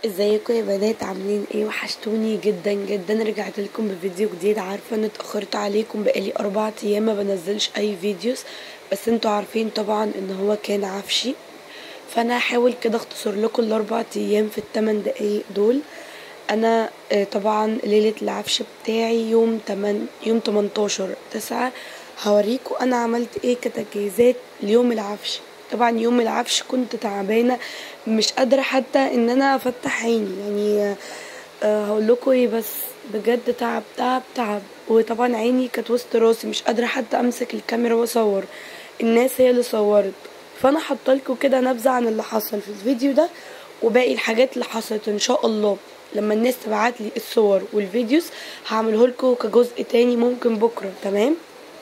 ازيكم يا بنات عاملين ايه وحشتوني جدا جدا رجعت لكم بفيديو جديد عارفه ان اتاخرت عليكم بقالي اربع ايام ما بنزلش اي فيديوز بس انتوا عارفين طبعا ان هو كان عفشي فانا هحاول كده اختصر لكم الاربع ايام في الثمان دقايق دول انا آه، طبعا ليله العفش بتاعي يوم 8 يوم 18 9 هوريكم انا عملت ايه كتجهيزات ليوم العفش طبعا يوم العفش كنت تعبانه مش قادره حتى ان انا افتح عيني يعني آه، هقول لكم ايه بس بجد تعب تعب تعب وطبعا عيني كانت وسط راسي مش قادره حتى امسك الكاميرا واصور الناس هي اللي صورت فانا حاطه لكم كده نبذه عن اللي حصل في الفيديو ده وباقي الحاجات اللي حصلت ان شاء الله لما الناس تبعت لي الصور والفيديوز هعمله لكم كجزء تاني ممكن بكره تمام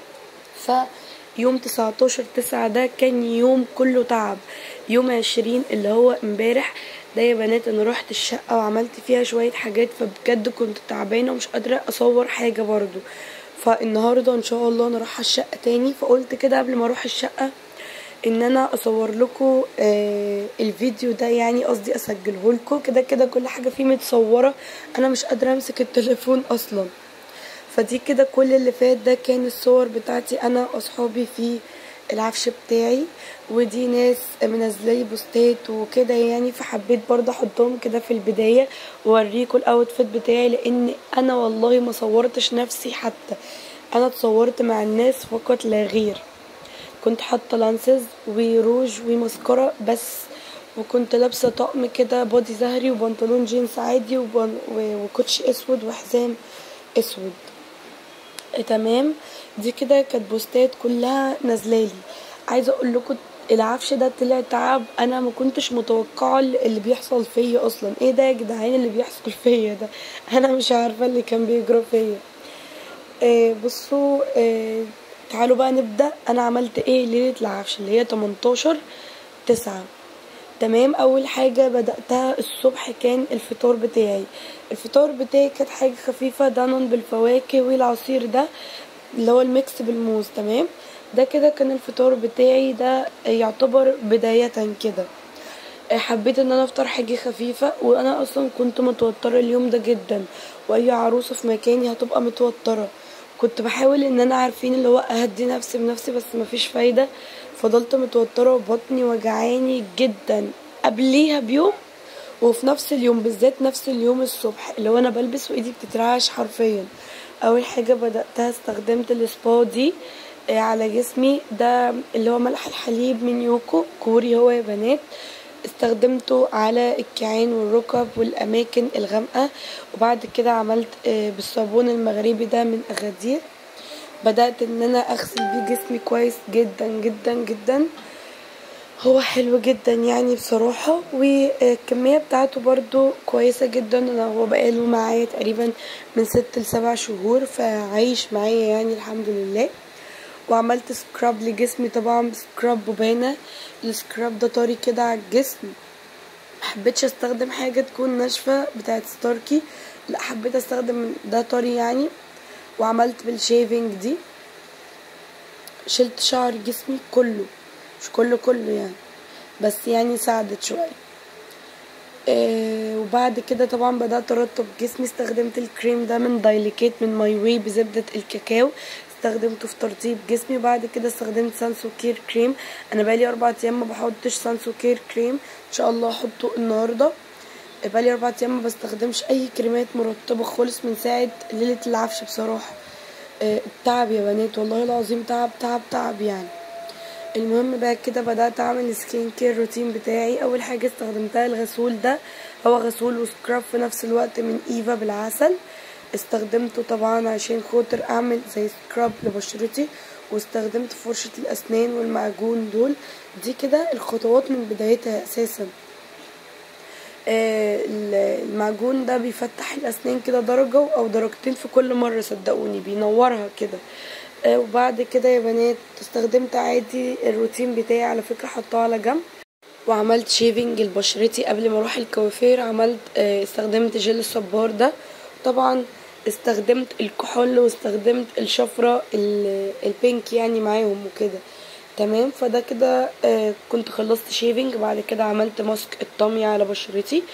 فيوم 19 تسعة ده كان يوم كله تعب يوم عشرين اللي هو امبارح ده يا بنات انا رحت الشقة وعملت فيها شوية حاجات فبجد كنت تعبانة ومش قادرة اصور حاجة برضو فالنهاردة ان شاء الله انا رايحة الشقة تاني فقلت كده قبل ما اروح الشقة ان انا اصور لكم آه الفيديو ده يعني قصدي اسجله لكم كده كده كل حاجة فيه متصورة انا مش قادرة امسك التليفون اصلا فدي كده كل اللي فات ده كان الصور بتاعتي انا واصحابي في العفش بتاعي ودي ناس منزلي بوستات وكده يعني فحبيت برضه احطهم كده في البدايه واوريكم الاوتفيت بتاعي لان انا والله ما صورتش نفسي حتى انا اتصورت مع الناس فقط لا غير كنت حاطه لانسز وروج وماسكارا بس وكنت لابسه طقم كده بودي زهري وبنطلون جينز عادي وبن... و- وكوتش اسود وحزام اسود تمام دي كده كانت بوستات كلها نازلالي عايزه اقول لكم العفش ده طلع تعب انا ما كنتش متوقعه اللي بيحصل فيا اصلا ايه ده يا جدعان اللي بيحصل فيا ده انا مش عارفه اللي كان بيجرى فيا آه بصوا آه تعالوا بقى نبدا انا عملت ايه ليله العفش اللي هي 18 9 تمام اول حاجه بداتها الصبح كان الفطار بتاعي الفطار بتاعي كانت حاجه خفيفه دانون بالفواكه والعصير ده اللي هو الميكس بالموز تمام ده كده كان الفطار بتاعي ده يعتبر بدايه كده حبيت ان انا افطر حاجه خفيفه وانا اصلا كنت متوتره اليوم ده جدا واي عروسه في مكاني هتبقى متوتره كنت بحاول ان انا عارفين اللي هو اهدي نفسي بنفسي بس مفيش فايده فضلت متوتره وبطني وجعاني جدا قبليها بيوم وفي نفس اليوم بالذات نفس اليوم الصبح اللي هو انا بلبس وايدي بتترعش حرفيا اول حاجه بداتها استخدمت السبا دي آه، على جسمي ده اللي هو ملح الحليب من يوكو كوري هو يا بنات استخدمته على الكعين والركب والاماكن الغامقه وبعد كده عملت آه، بالصابون المغربي ده من اغادير بدات ان انا اغسل بيه جسمي كويس جدا جدا جدا هو حلو جدا يعني بصراحة والكمية بتاعته برضو كويسة جدا انا هو بقاله معايا تقريبا من ست لسبع شهور فعايش معايا يعني الحمد لله وعملت سكراب لجسمي طبعا بسكراب بوبانا السكراب ده طري كده على الجسم محبتش استخدم حاجة تكون ناشفة بتاعت ستاركي لا حبيت استخدم ده طري يعني وعملت بالشيفنج دي شلت شعر جسمي كله مش كله كله يعني بس يعني ساعدت شوية آه وبعد كده طبعا بدأت أرطب جسمي استخدمت الكريم ده من دايليكيت من ماي واي بزبدة الكاكاو استخدمته في ترطيب جسمي وبعد كده استخدمت سانسو كير كريم انا بقالي اربع ايام ما بحطش سانسو كير كريم ان شاء الله احطه النهارده بقالي اربع ايام ما بستخدمش اي كريمات مرطبه خالص من ساعه ليله العفش بصراحه آه، التعب يا بنات والله العظيم تعب تعب تعب يعني المهم بقى كده بدأت أعمل سكين كير روتين بتاعي أول حاجة استخدمتها الغسول ده هو غسول وسكراب في نفس الوقت من إيفا بالعسل استخدمته طبعا عشان خاطر أعمل زي سكراب لبشرتي واستخدمت فرشة الأسنان والمعجون دول دي كده الخطوات من بدايتها أساسا آه، المعجون ده بيفتح الأسنان كده درجة أو درجتين في كل مرة صدقوني بينورها كده آه، وبعد كده يا بنات استخدمت عادي الروتين بتاعي على فكرة حطاه على جنب وعملت شيفنج لبشرتي قبل ما اروح الكوافير عملت آه، استخدمت جل الصبار ده طبعا استخدمت الكحول واستخدمت الشفرة ال- البينك يعني معاهم وكده تمام فده كده آه كنت خلصت شيفنج بعد كده عملت ماسك الطمي على بشرتي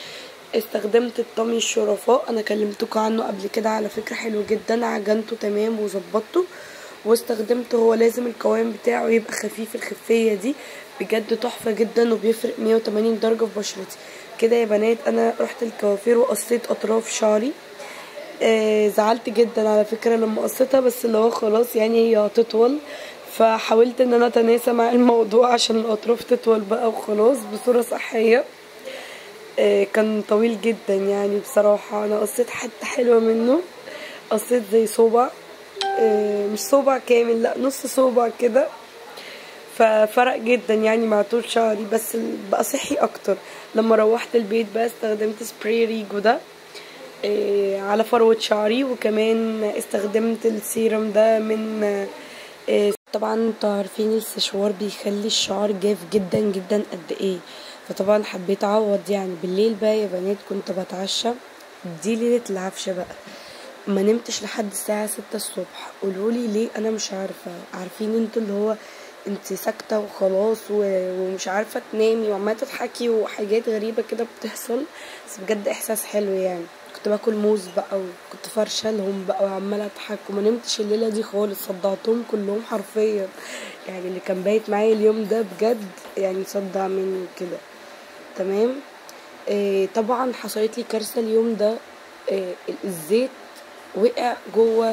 استخدمت الطمي الشرفاء انا كلمتكم عنه قبل كده على فكره حلو جدا عجنته تمام وظبطته واستخدمته هو لازم القوام بتاعه يبقى خفيف الخفيه دي بجد تحفه جدا وبيفرق 180 درجه في بشرتي كده يا بنات انا رحت الكوافير وقصيت اطراف شعري آه زعلت جدا على فكره لما قصيتها بس اللي هو خلاص يعني هي هتطول فحاولت ان انا اتناسى مع الموضوع عشان الاطراف تطول بقى وخلاص بصوره صحيه آه كان طويل جدا يعني بصراحه انا قصيت حته حلوه منه قصيت زي صوبع آه مش صوبع كامل لا نص صوبع كده ففرق جدا يعني مع طول شعري بس بقى صحي اكتر لما روحت البيت بقى استخدمت سبراي ريجو ده إيه على فروة شعري وكمان استخدمت السيرم ده من إيه طبعا انتوا عارفين السشوار بيخلي الشعر جاف جدا جدا قد ايه فطبعا حبيت اعوض يعني بالليل بقى يا بنات كنت بتعشى دي ليلة العفشة بقى ما نمتش لحد الساعة ستة الصبح قولولي ليه انا مش عارفة عارفين انتوا اللي هو انت ساكتة وخلاص ومش عارفة تنامي وعمالة تضحكي وحاجات غريبة كده بتحصل بس بجد احساس حلو يعني كنت باكل موز بقى وكنت فرشه لهم بقى وعماله اضحك وما نمتش الليله دي خالص صدعتهم كلهم حرفيا يعني اللي كان بايت معايا اليوم ده بجد يعني صدع مني كده تمام آه طبعا حصلت لي كارثه اليوم ده آه الزيت وقع جوه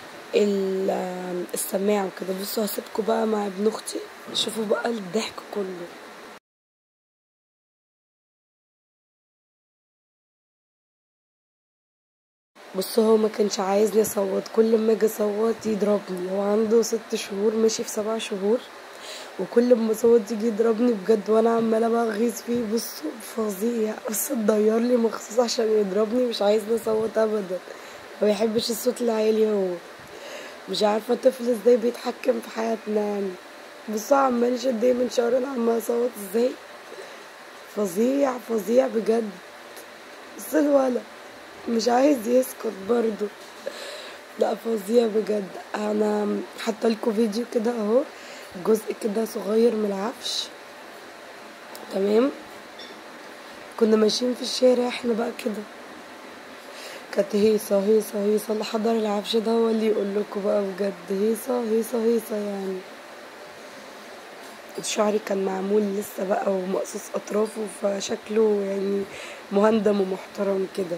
السماعه وكده بصوا هسيبكم بقى مع ابن اختي شوفوا بقى الضحك كله بص هو ما كانش عايزني اصوت كل ما اجي اصوت يضربني هو عنده ست شهور ماشي في سبع شهور وكل ما اصوت يجي يضربني بجد وانا عماله بقى اغيظ فيه بصوا فظيع بص اتضير لي مخصوص عشان يضربني مش عايزني اصوت ابدا ما بيحبش الصوت العالي هو مش عارفه الطفل ازاي بيتحكم في حياتنا يعني بصوا عمال يشدني من شعري انا عماله اصوت ازاي فظيع فظيع بجد بص الولد مش عايز يسكت برضو لا فظيع بجد انا حاطه لكم فيديو كده اهو جزء كده صغير من العفش تمام كنا ماشيين في الشارع احنا بقى كده كانت هيصة هيصة هيصة اللي حضر العفش ده هو اللي يقول لكم بقى بجد هيصة هيصة هيصة يعني شعري كان معمول لسه بقى ومقصوص اطرافه فشكله يعني مهندم ومحترم كده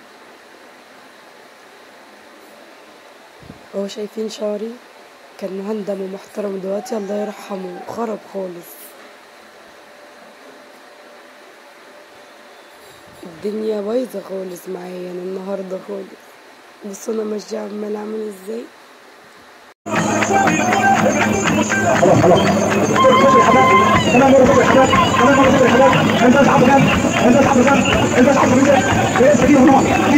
هو شايفين شعري كان مهندم ومحترم دلوقتي الله يرحمه خرب خالص الدنيا بايظة خالص معايا انا النهاردة خالص بصوا انا ماشية عمال اعمل ازاي خلاص خلاص كمان مرة فوق الحاجات كمان مرة فوق الحاجات انت اصحاب كام انت اصحاب كام انت اصحاب كام ايه سكين هنا